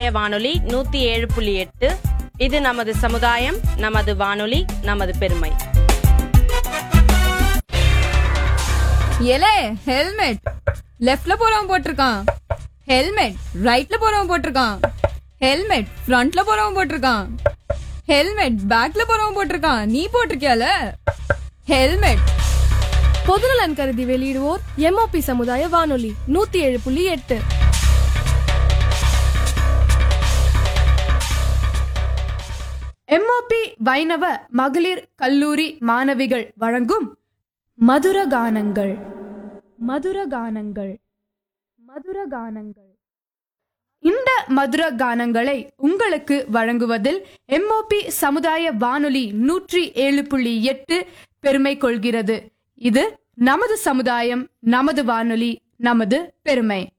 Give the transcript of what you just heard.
வானொலி நூத்தி ஏழு புள்ளி எட்டு இது நமது சமுதாயம் நமது வானொலி நமது பெருமை எலே ஹெல்மெட் லெஃப்ட்ல போறவன் போட்டிருக்கான் ஹெல்மெட் ரைட்ல போறவன் போட்டிருக்கான் ஹெல்மெட் ஃப்ரண்ட்ல போறவன் போட்டிருக்கான் ஹெல்மெட் பேக்ல போறவன் போட்டிருக்கான் நீ போட்டிருக்கியால ஹெல்மெட் பொதுநலன் கருதி வெளியிடுவோர் எம்ஓபி சமுதாய வானொலி நூத்தி ஏழு புள்ளி எட்டு எம்ஓபி வைணவ மகளிர் கல்லூரி மாணவிகள் வழங்கும் மதுர கானங்கள் மதுர கானங்கள் மதுர கானங்கள் இந்த மதுர கானங்களை உங்களுக்கு வழங்குவதில் எம்ஓபி சமுதாய வானொலி நூற்றி ஏழு புள்ளி எட்டு பெருமை கொள்கிறது இது நமது சமுதாயம் நமது வானொலி நமது பெருமை